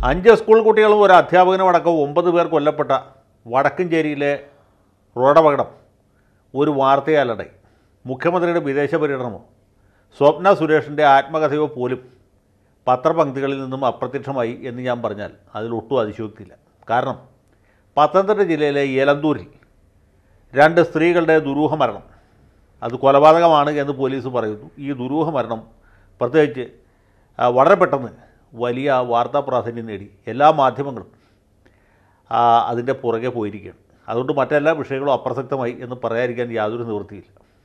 അഞ്ച് സ്കൂൾ കുട്ടികളും ഒരു അധ്യാപകനും അടക്കം ഒമ്പത് പേർ കൊല്ലപ്പെട്ട വടക്കഞ്ചേരിയിലെ റോഡപകടം ഒരു വാർത്തയാലടേ മുഖ്യമന്ത്രിയുടെ വിദേശ പര്യടനമോ സ്വപ്ന സുരേഷിൻ്റെ ആത്മകഥയോ പോലും പത്രപംക്തികളിൽ നിന്നും അപ്രത്യക്ഷമായി എന്ന് ഞാൻ പറഞ്ഞാൽ അതിലൊട്ടും അതിശയോക്തിയില്ല കാരണം പത്തനംതിട്ട ജില്ലയിലെ ഏലന്തൂരിൽ രണ്ട് സ്ത്രീകളുടെ ദുരൂഹ മരണം അത് കൊലപാതകമാണ് എന്ന് പോലീസ് പറയുന്നു ഈ ദുരൂഹ മരണം പ്രത്യേകിച്ച് ആ, വളരെ പെട്ടെന്ന് വലിയ വാർത്താ പ്രാധാന്യം നേടി എല്ലാ മാധ്യമങ്ങളും ആ, അതിൻ്റെ പുറകെ പോയിരിക്കുകയാണ് അതുകൊണ്ട് മറ്റെല്ലാ വിഷയങ്ങളും അപ്രസക്തമായി എന്ന് പറയാതിരിക്കാൻ യാതൊരു നിവൃത്തിയില്ല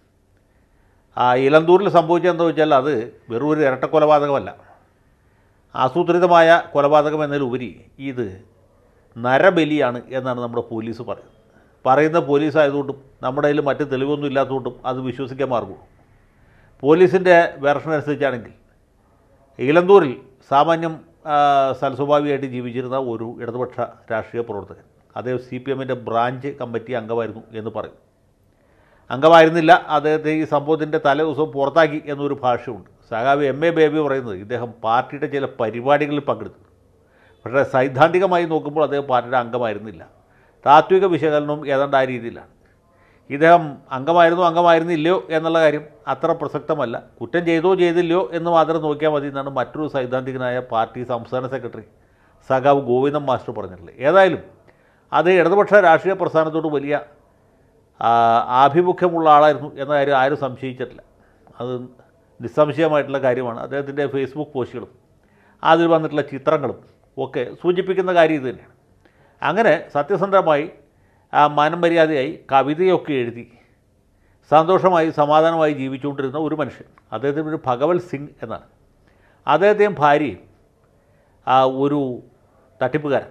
ആ ഇലന്തൂരിൽ സംഭവിച്ചതെന്ന് വെച്ചാൽ അത് വെറും ഒരു ഇരട്ട കൊലപാതകമല്ല ആസൂത്രിതമായ കൊലപാതകം എന്നതിലുപരി ഇത് നരബലിയാണ് എന്നാണ് നമ്മുടെ പോലീസ് പറയുന്നത് പറയുന്ന പോലീസ് ആയതുകൊണ്ടും നമ്മുടെ കയ്യിൽ മറ്റ് തെളിവൊന്നും ഇല്ലാത്തതുകൊണ്ടും അത് വിശ്വസിക്കാൻ മാർഗമുള്ളൂ പോലീസിൻ്റെ വേർഷൻ അനുസരിച്ചാണെങ്കിൽ ഇലന്തൂരിൽ സാമാന്യം ആ, സൽസ്വഭാവിയായിട്ട് ജീവിച്ചിരുന്ന ഒരു ഇടതുപക്ഷ രാഷ്ട്രീയ പ്രവർത്തകൻ അദ്ദേഹം സി പി എമ്മിൻ്റെ ബ്രാഞ്ച് കമ്മിറ്റി അംഗമായിരുന്നു എന്ന് പറയും അംഗമായിരുന്നില്ല അദ്ദേഹത്തെ ഈ സംഭവത്തിൻ്റെ തലേ ദിവസം പുറത്താക്കി എന്നൊരു ഭാഷയുണ്ട് സഖാവ് എം എ ബേബി പറയുന്നത് ഇദ്ദേഹം പാർട്ടിയുടെ ചില പരിപാടികളിൽ പങ്കെടുത്തു പക്ഷേ സൈദ്ധാന്തികമായി നോക്കുമ്പോൾ അദ്ദേഹം പാർട്ടിയുടെ അംഗമായിരുന്നില്ല താത്വിക വിശകലനവും ഏതാണ്ട് ആ രീതിയിലാണ് ഇദ്ദേഹം അംഗമായിരുന്നോ അംഗമായിരുന്നില്ലയോ എന്നുള്ള കാര്യം അത്ര പ്രസക്തമല്ല കുറ്റം ചെയ്തോ ചെയ്തില്ലയോ എന്ന് മാത്രം നോക്കിയാൽ മതി എന്നാണ് മറ്റൊരു സൈദ്ധാന്തികനായ പാർട്ടി സംസ്ഥാന സെക്രട്ടറി സഖാവ് ഗോവിന്ദൻ മാസ്റ്റർ പറഞ്ഞിട്ടുള്ളത് ഏതായാലും അത് ഇടതുപക്ഷ രാഷ്ട്രീയ പ്രസ്ഥാനത്തോട് വലിയ ആ, ആഭിമുഖ്യമുള്ള ആളായിരുന്നു എന്ന കാര്യം ആരും സംശയിച്ചിട്ടില്ല അത് നിസ്സംശയമായിട്ടുള്ള കാര്യമാണ് അദ്ദേഹത്തിൻ്റെ ഫേസ്ബുക്ക് പോസ്റ്റുകളും അതിൽ വന്നിട്ടുള്ള ചിത്രങ്ങളും ഒക്കെ സൂചിപ്പിക്കുന്ന കാര്യം ഇത് തന്നെയാണ് അങ്ങനെ സത്യസന്ധമായി ആ മാനം മര്യാദയായി കവിതയൊക്കെ എഴുതി സന്തോഷമായി സമാധാനമായി ജീവിച്ചുകൊണ്ടിരുന്ന ഒരു മനുഷ്യൻ അദ്ദേഹത്തിൻ്റെ ഒരു ഭഗവത് സിംഗ് എന്നാണ് അദ്ദേഹത്തെയും ഭാര്യയും ആ ഒരു തട്ടിപ്പുകാരൻ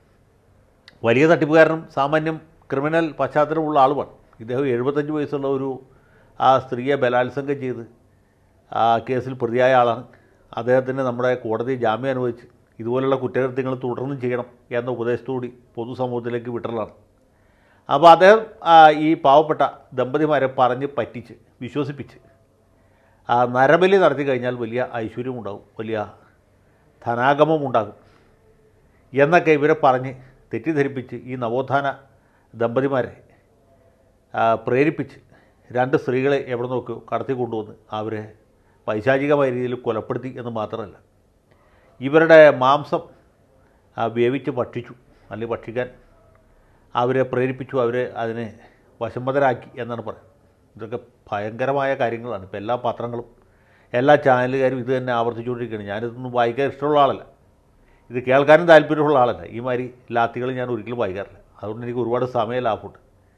വലിയ തട്ടിപ്പുകാരനും സാമാന്യം ക്രിമിനൽ പശ്ചാത്തലമുള്ള ആളുമാണ് ഇദ്ദേഹം എഴുപത്തഞ്ച് വയസ്സുള്ള ഒരു ആ സ്ത്രീയെ ബലാത്സംഗം ചെയ്ത് ആ കേസിൽ പ്രതിയായ ആളാണ് അദ്ദേഹത്തിന് നമ്മുടെ കോടതി ജാമ്യം അനുവദിച്ച് ഇതുപോലുള്ള കുറ്റകൃത്യങ്ങൾ തുടർന്നും ചെയ്യണം എന്ന ഉപദേശത്തോടി പൊതുസമൂഹത്തിലേക്ക് വിട്ടലാണ് അപ്പോൾ അദ്ദേഹം ആ, ഈ പാവപ്പെട്ട ദമ്പതിമാരെ പറഞ്ഞ് പറ്റിച്ച് വിശ്വസിപ്പിച്ച് ആ നരബലി നടത്തി കഴിഞ്ഞാൽ വലിയ ഐശ്വര്യം ഉണ്ടാകും വലിയ ധനാഗമം ഉണ്ടാകും എന്നൊക്കെ ഇവരെ പറഞ്ഞ് തെറ്റിദ്ധരിപ്പിച്ച് ഈ നവോത്ഥാന ദമ്പതിമാരെ ആ, പ്രേരിപ്പിച്ച് രണ്ട് സ്ത്രീകളെ എവിടെ നോക്കി കടത്തി കൊണ്ടുവന്ന് അവരെ പൈശാചികമായ രീതിയിൽ കൊലപ്പെടുത്തി എന്ന് മാത്രമല്ല ഇവരുടെ മാംസം ആ, വേവിച്ച് ഭക്ഷിച്ചു അല്ലെങ്കിൽ ഭക്ഷിക്കാൻ അവരെ പ്രേരിപ്പിച്ചു അവരെ അതിനെ വശംവദരാക്കി എന്നാണ് പറയുന്നത് ഇതൊക്കെ ഭയങ്കരമായ കാര്യങ്ങളാണ് ഇപ്പോൾ എല്ലാ പത്രങ്ങളും എല്ലാ ചാനലുകാരും ഇത് തന്നെ ആവർത്തിച്ചുകൊണ്ടിരിക്കുകയാണ് ഞാനിതൊന്നും വായിക്കാൻ ഇഷ്ടമുള്ള ആളല്ല ഇത് കേൾക്കാനും താല്പര്യമുള്ള ആളല്ല ഈ മാതിരി ലാത്തികൾ ഞാൻ ഒരിക്കലും വായിക്കാറില്ല അതുകൊണ്ട് എനിക്ക് ഒരുപാട് സമയം ലാഭമുണ്ട്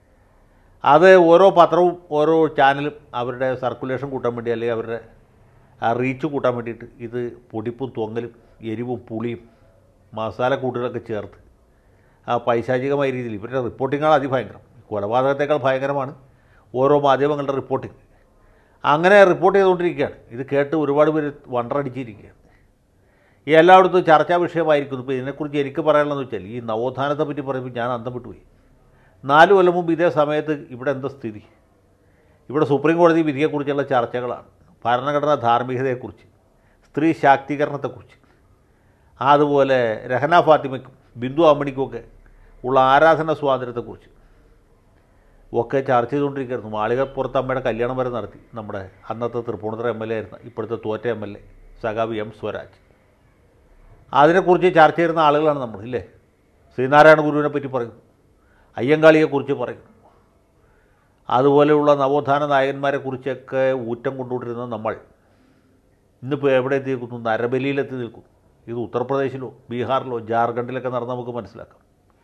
അത് ഓരോ പത്രവും ഓരോ ചാനലും അവരുടെ സർക്കുലേഷൻ കൂട്ടാൻ വേണ്ടി അല്ലെങ്കിൽ അവരുടെ ആ റീച്ച് കൂട്ടാൻ വേണ്ടിയിട്ട് ഇത് പൊടിപ്പും തൊങ്ങലും എരിവും പുളിയും മസാല കൂട്ടുകളൊക്കെ ചേർത്ത് ആ പൈശാചികമായ രീതിയിൽ ഇവരുടെ റിപ്പോർട്ടിങ്ങാണ് അതിഭയങ്കരം കൊലപാതകത്തേക്കാൾ ഭയങ്കരമാണ് ഓരോ മാധ്യമങ്ങളുടെ റിപ്പോർട്ടിങ് അങ്ങനെ റിപ്പോർട്ട് ചെയ്തുകൊണ്ടിരിക്കുകയാണ് ഇത് കേട്ട് ഒരുപാട് പേര് വണ്ടറടിച്ചിരിക്കുകയാണ് ഈ എല്ലായിടത്തും ചർച്ചാ വിഷയമായിരിക്കുന്നു ഇപ്പോൾ ഇതിനെക്കുറിച്ച് എനിക്ക് പറയാനുള്ളതെന്ന് വെച്ചാൽ ഈ നവോത്ഥാനത്തെ പറ്റി പറയുമ്പോൾ ഞാൻ അന്തം വിട്ടുപോയി നാല് കൊല്ലം മുമ്പ് ഇതേ സമയത്ത് ഇവിടെ എന്താ സ്ഥിതി ഇവിടെ സുപ്രീം കോടതി വിധിയെക്കുറിച്ചുള്ള ചർച്ചകളാണ് ഭരണഘടനാ ധാർമ്മികതയെക്കുറിച്ച് സ്ത്രീ ശാക്തീകരണത്തെക്കുറിച്ച് അതുപോലെ രഹന ഫാത്തിമയ്ക്കും ബിന്ദു അമ്മണിക്കുമൊക്കെ ഉള്ള ആരാധന സ്വാതന്ത്ര്യത്തെക്കുറിച്ച് ഒക്കെ ചർച്ച ചെയ്തുകൊണ്ടിരിക്കുകയായിരുന്നു മാളികപ്പുറത്ത് അമ്മയുടെ കല്യാണം വരെ നടത്തി നമ്മുടെ അന്നത്തെ തൃപ്പൂണിത്തുറ എം എൽ എ ആയിരുന്ന ഇപ്പോഴത്തെ തോറ്റ എം എൽ എ സഖാവ് എം സ്വരാജ് അതിനെക്കുറിച്ച് ചർച്ച ചെയ്യുന്ന ആളുകളാണ് നമ്മൾ ഇല്ലേ ശ്രീനാരായണ ഗുരുവിനെ പറ്റി പറയുന്നു അയ്യങ്കാളിയെക്കുറിച്ച് പറയുന്നു അതുപോലെയുള്ള നവോത്ഥാന നായകന്മാരെ കുറിച്ചൊക്കെ ഊറ്റം കൊണ്ടുകൊണ്ടിരുന്ന നമ്മൾ ഇന്നിപ്പോൾ എവിടെ എത്തി നിൽക്കുന്നു നരബലിയിലെത്തി നിൽക്കുന്നു ഇത് ഉത്തർപ്രദേശിലോ ബീഹാറിലോ ജാർഖണ്ഡിലൊക്കെ നടന്ന് നമുക്ക് മനസ്സിലാക്കാം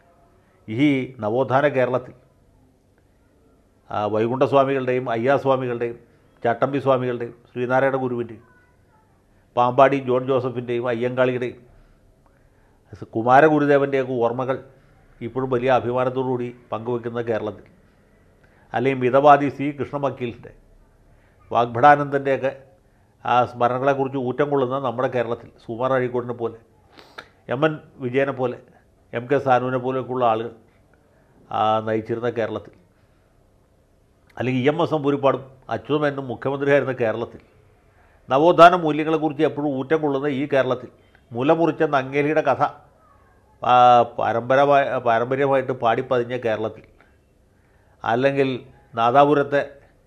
ഈ നവോത്ഥാന കേരളത്തിൽ ആ, വൈകുണ്ഠസ്വാമികളുടെയും അയ്യാസ്വാമികളുടെയും ചട്ടമ്പി സ്വാമികളുടെയും ശ്രീനാരായണ ഗുരുവിൻ്റെയും പാമ്പാടി ജോൺ ജോസഫിൻ്റെയും അയ്യങ്കാളിയുടെയും കുമാരഗുരുദേവൻ്റെയൊക്കെ ഓർമ്മകൾ ഇപ്പോഴും വലിയ അഭിമാനത്തോടുകൂടി പങ്കുവെക്കുന്ന കേരളത്തിൽ അല്ലെങ്കിൽ മിതവാദി സി കൃഷ്ണവക്കീലിൻ്റെ വാഗ്ഭടാനന്ദൻ്റെയൊക്കെ ആ സ്മരണകളെക്കുറിച്ച് ഊറ്റം കൊള്ളുന്ന നമ്മുടെ കേരളത്തിൽ സുമാർ അഴീക്കോടിനെ പോലെ എം എൻ വിജയനെ പോലെ എം കെ സാനുവിനെ പോലെയൊക്കെയുള്ള ആളുകൾ ആ, നയിച്ചിരുന്ന കേരളത്തിൽ അല്ലെങ്കിൽ ഇ എം എസ് എമ്പൂരിപ്പാടും അച്യുതമേനും മുഖ്യമന്ത്രിയായിരുന്ന കേരളത്തിൽ നവോത്ഥാന മൂല്യങ്ങളെക്കുറിച്ച് എപ്പോഴും ഊറ്റം കൊള്ളുന്ന ഈ കേരളത്തിൽ മുലമുറിച്ച നങ്ങേലിയുടെ കഥ ആ, പരമ്പരമായ പാരമ്പര്യമായിട്ട് പാടിപ്പതിഞ്ഞ കേരളത്തിൽ അല്ലെങ്കിൽ നാദാപുരത്തെ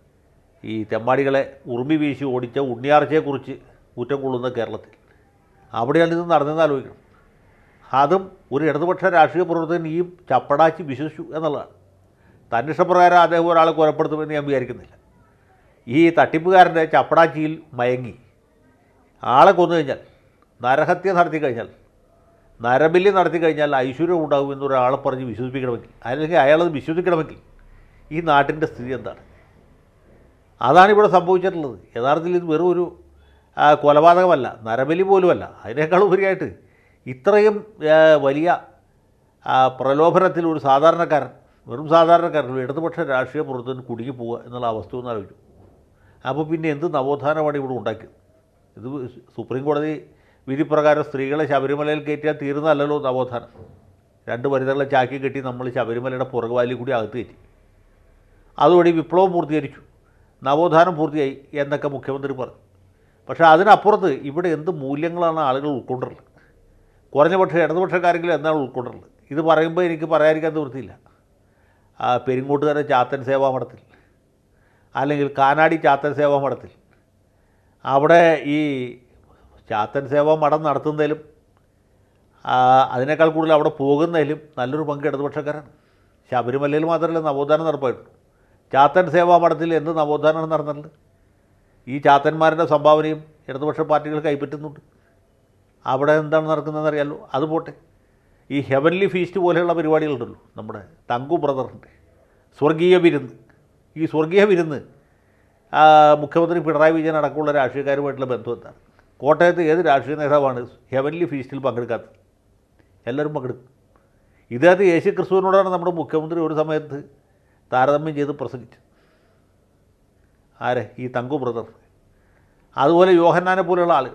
ഈ തെമ്മാടികളെ ഉറുമി വീശി ഓടിച്ച ഉണ്ണിയാർച്ചയെക്കുറിച്ച് കുറ്റം കൊള്ളുന്ന കേരളത്തിൽ അവിടെയാണ് ഇത് നടന്നതെന്ന് ആലോചിക്കണം അതും ഒരു ഇടതുപക്ഷ രാഷ്ട്രീയ പ്രവർത്തകൻ ഈ ചപ്പടാച്ചി വിശ്വസിച്ചു എന്നുള്ളതാണ് തൻ്റെ ഇഷ്ടപ്രകാരം അദ്ദേഹം ഒരാളെ കൊലപ്പെടുത്തുമെന്ന് ഞാൻ വിചാരിക്കുന്നില്ല ഈ തട്ടിപ്പുകാരൻ്റെ ചപ്പടാച്ചിയിൽ മയങ്ങി ആളെ കൊന്നു കഴിഞ്ഞാൽ നരഹത്യ നടത്തി കഴിഞ്ഞാൽ നരബലി നടത്തി കഴിഞ്ഞാൽ ഐശ്വര്യം ഉണ്ടാകും എന്നൊരാളെ പറഞ്ഞ് വിശ്വസിപ്പിക്കണമെങ്കിൽ അല്ലെങ്കിൽ അയാളത് വിശ്വസിക്കണമെങ്കിൽ ഈ നാട്ടിൻ്റെ സ്ഥിതി എന്താണ് അതാണ് ഇവിടെ സംഭവിച്ചിട്ടുള്ളത് യഥാർത്ഥത്തിൽ ഇത് വെറും ഒരു ആ, കൊലപാതകമല്ല നരബലി പോലുമല്ല അതിനേക്കാൾ ഉപരിയായിട്ട് ഇത്രയും ആ, വലിയ ആ, പ്രലോഭനത്തിൽ ഒരു സാധാരണക്കാരൻ വെറും സാധാരണക്കാരൻ ഒരു ഇടതുപക്ഷ രാഷ്ട്രീയ പ്രവർത്തകൻ കുടുങ്ങി പോവുക എന്നുള്ള അവസ്ഥ ഒന്ന് ആലോചിച്ചു അപ്പോൾ പിന്നെ എന്ത് നവോത്ഥാനമാണ് ഇവിടെ ഉണ്ടാക്കിയത് ഇത് സുപ്രീം കോടതി വിധി പ്രകാരം സ്ത്രീകളെ ശബരിമലയിൽ കയറ്റിയാൽ തീർന്നല്ലല്ലോ നവോത്ഥാനം രണ്ട് വനിതകളെ ചാക്കി കെട്ടി നമ്മൾ ശബരിമലയുടെ പുറകുവാലിൽ കൂടി അകത്ത് കയറ്റി അതുവഴി വിപ്ലവം പൂർത്തീകരിച്ചു നവോത്ഥാനം പൂർത്തിയായി എന്നൊക്കെ മുഖ്യമന്ത്രി പറഞ്ഞു പക്ഷേ അതിനപ്പുറത്ത് ഇവിടെ എന്ത് മൂല്യങ്ങളാണ് ആളുകൾ ഉൾക്കൊണ്ടിട്ടുള്ളത് കുറഞ്ഞ പക്ഷേ ഇടതുപക്ഷക്കാരെങ്കിലും എന്താണ് ഉൾക്കൊണ്ടിട്ടുള്ളത് ഇത് പറയുമ്പോൾ എനിക്ക് പറയാതിരിക്കാൻ നിവൃത്തിയില്ല ആ പെരിങ്ങോട്ടുകാരെ ചാത്തൻ സേവാ മഠത്തിൽ അല്ലെങ്കിൽ കാനാടി ചാത്തൻ സേവാ മഠത്തിൽ അവിടെ ഈ ചാത്തൻ സേവാ മഠം നടത്തുന്നതിലും ആ, അതിനേക്കാൾ കൂടുതൽ അവിടെ പോകുന്നതിലും നല്ലൊരു പങ്ക് ഇടതുപക്ഷക്കാരാണ് ശബരിമലയിൽ മാത്രമല്ല നവോത്ഥാനം നടപ്പായിട്ടുള്ളൂ ചാത്തൻ സേവാ മഠത്തിൽ എന്ത് നവോത്ഥാനമാണ് നടന്നിട്ടുണ്ട് ഈ ചാത്തന്മാരുടെ സംഭാവനയും ഇടതുപക്ഷ പാർട്ടികൾ കൈപ്പറ്റുന്നുണ്ട് അവിടെ എന്താണ് നടക്കുന്നതെന്ന് അറിയാമല്ലോ അത് പോട്ടെ ഈ ഹെവൻലി ഫീസ്റ്റ് പോലെയുള്ള പരിപാടികളുണ്ടല്ലോ നമ്മുടെ തങ്കു ബ്രദറിൻ്റെ സ്വർഗീയ വിരുന്ന് ഈ സ്വർഗീയ വിരുന്ന് ആ, മുഖ്യമന്ത്രി പിണറായി വിജയൻ അടക്കമുള്ള രാഷ്ട്രീയക്കാരുമായിട്ടുള്ള ബന്ധം എന്താണ് കോട്ടയത്ത് ഏത് രാഷ്ട്രീയ നേതാവാണ് ഹെവൻലി ഫീസ്റ്റിൽ പങ്കെടുക്കാത്തത് എല്ലാവരും പങ്കെടുക്കും ഇതിനകത്ത് യേശു ക്രിസ്തുവിനോടാണ് നമ്മുടെ മുഖ്യമന്ത്രി ഒരു സമയത്ത് താരതമ്യം ചെയ്ത് പ്രസംഗിച്ചത് ആരെ ഈ തങ്കു ബ്രദർ അതുപോലെ യോഹന്നാനെ പോലെയുള്ള ആളുകൾ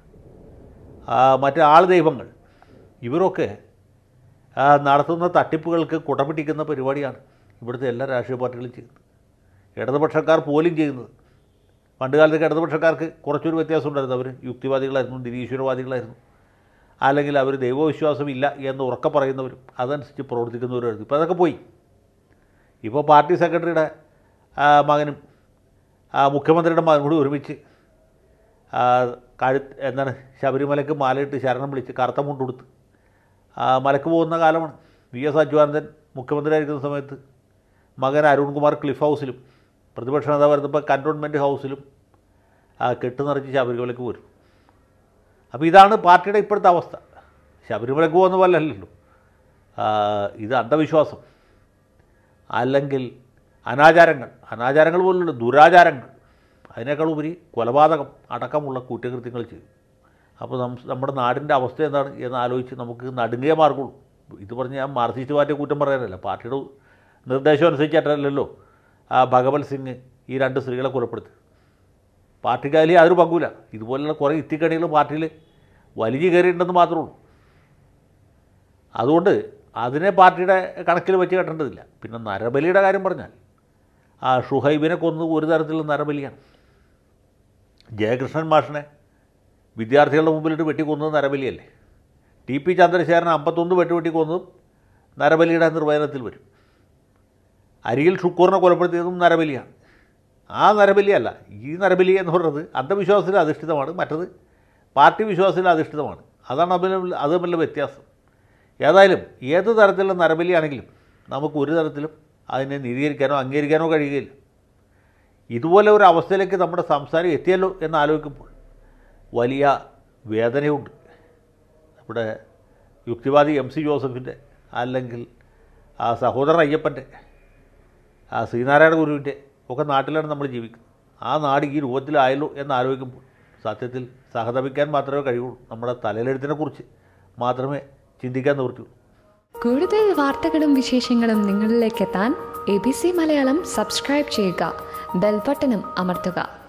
ആ, മറ്റ് ആൾ ദൈവങ്ങൾ ഇവരൊക്കെ ആ, നടത്തുന്ന തട്ടിപ്പുകൾക്ക് കുടപിടിക്കുന്ന പരിപാടിയാണ് ഇവിടുത്തെ എല്ലാ രാഷ്ട്രീയ പാർട്ടികളും ചെയ്യുന്നത് ഇടതുപക്ഷക്കാർ പോലും ചെയ്യുന്നത് പണ്ട് കാലത്തൊക്കെ ഇടതുപക്ഷക്കാർക്ക് കുറച്ചൊരു വ്യത്യാസം ഉണ്ടായിരുന്നു അവർ യുക്തിവാദികളായിരുന്നു നിരീശ്വരവാദികളായിരുന്നു അല്ലെങ്കിൽ അവർ ദൈവവിശ്വാസമില്ല എന്ന് ഉറക്കെ പറയുന്നവരും അതനുസരിച്ച് പ്രവർത്തിക്കുന്നവരായിരുന്നു ഇപ്പോൾ അതൊക്കെ പോയി ഇപ്പോൾ പാർട്ടി സെക്രട്ടറിയുടെ ആ, മകനും ആ, മുഖ്യമന്ത്രിയുടെ മകനും കൂടി ഒരുമിച്ച് ആ, കഴുത്ത് എന്താണ് ശബരിമലയ്ക്ക് മാലയിട്ട് ശരണം വിളിച്ച് കറുത്ത മുണ്ടുടുത്ത് ആ, മലക്ക് പോകുന്ന കാലമാണ് വി എസ് അച്യുതാനന്ദൻ മുഖ്യമന്ത്രിയായിരിക്കുന്ന സമയത്ത് മകൻ അരുൺകുമാർ ക്ലിഫ് ഹൗസിലും പ്രതിപക്ഷ നേതാവായിരുന്നപ്പോൾ കൻറ്റോൺമെൻറ്റ് ഹൗസിലും ആ, കെട്ട് നിറച്ച് ശബരിമലയ്ക്ക് പോരും അപ്പോൾ ഇതാണ് പാർട്ടിയുടെ ഇപ്പോഴത്തെ അവസ്ഥ ശബരിമലയ്ക്ക് പോകുന്ന പോലെ അല്ലല്ലോ ആ, ഇത് അന്ധവിശ്വാസം അല്ലെങ്കിൽ അനാചാരങ്ങൾ അനാചാരങ്ങൾ പോലുള്ള ദുരാചാരങ്ങൾ അതിനേക്കാൾ ഉപരി കൊലപാതകം അടക്കമുള്ള കുറ്റകൃത്യങ്ങൾ ചെയ്യും അപ്പോൾ നം നമ്മുടെ നാടിൻ്റെ അവസ്ഥ എന്താണ് എന്ന് ആലോചിച്ച് നമുക്ക് നടുങ്ങിയ മാർഗമുള്ളൂ ഇത് പറഞ്ഞ് ഞാൻ മാർക്സിസ്റ്റ് പാർട്ടിയെ കുറ്റം പറയാനല്ല പാർട്ടിയുടെ നിർദ്ദേശം അനുസരിച്ചിട്ടല്ലല്ലോ ആ ഭഗവത് സിംഗ് ഈ രണ്ട് സ്ത്രീകളെ കൊലപ്പെടുത്തി പാർട്ടിക്കാരിൽ അതൊരു പങ്കുമില്ല ഇതുപോലുള്ള കുറേ ഇത്തിക്കണികൾ പാർട്ടിയിൽ വലിഞ്ഞു കയറിയിട്ടുണ്ടെന്ന് മാത്രമേ ഉള്ളൂ അതുകൊണ്ട് അതിനെ പാർട്ടിയുടെ കണക്കിൽ വെച്ച് കെട്ടേണ്ടതില്ല പിന്നെ നരബലിയുടെ കാര്യം പറഞ്ഞാൽ ആ ഷുഹൈബിനെ കൊന്ന് ഒരു തരത്തിലുള്ള നരബലിയാണ് ജയകൃഷ്ണൻ മാഷിനെ വിദ്യാർത്ഥികളുടെ മുമ്പിലിട്ട് വെട്ടിക്കൊന്നത് നരബലിയല്ലേ ടി പി ചന്ദ്രശേഖരൻ അമ്പത്തൊന്ന് വെട്ടി വെട്ടി കൊന്നതും നരബലിയുടെ നിർവചനത്തിൽ വരും അരിയിൽ ഷുക്കൂറിനെ കൊലപ്പെടുത്തിയതും നരബലിയാണ് ആ നരബലിയല്ല ഈ നരബലി എന്ന് പറയുന്നത് അന്ധവിശ്വാസത്തിൽ അധിഷ്ഠിതമാണ് മറ്റത് പാർട്ടി വിശ്വാസത്തിൽ അധിഷ്ഠിതമാണ് അതാണ് തമ്മിൽ അത് തമ്മിലുള്ള വ്യത്യാസം ഏതായാലും ഏത് തരത്തിലുള്ള നരബലിയാണെങ്കിലും നമുക്ക് ഒരു തരത്തിലും അതിനെ നീതീകരിക്കാനോ അംഗീകരിക്കാനോ കഴിയുകയില്ല ഇതുപോലെ ഒരു അവസ്ഥയിലേക്ക് നമ്മുടെ സംസാരം എത്തിയല്ലോ എന്ന് ആലോചിക്കുമ്പോൾ വലിയ വേദനയുണ്ട് നമ്മുടെ യുക്തിവാദി എം സി ജോസഫിൻ്റെ അല്ലെങ്കിൽ ആ സഹോദരൻ അയ്യപ്പൻ്റെ ആ ശ്രീനാരായണ ഗുരുവിൻ്റെ ഒക്കെ നാട്ടിലാണ് നമ്മൾ ജീവിക്കുന്നത് ആ നാട് ഈ രൂപത്തിലായല്ലോ എന്ന് ആലോചിക്കുമ്പോൾ സത്യത്തിൽ സഹതപിക്കാൻ മാത്രമേ കഴിയുള്ളൂ നമ്മുടെ തലയിലെഴുത്തിനെക്കുറിച്ച് മാത്രമേ ചിന്തിക്കാൻ നിവൃത്തിയുള്ളൂ കൂടുതൽ വാർത്തകളും വിശേഷങ്ങളും നിങ്ങളിലേക്ക് എത്താൻ A B C Malayalam subscribe ചെയ്യുക ബെൽബട്ടനും അമർത്തുക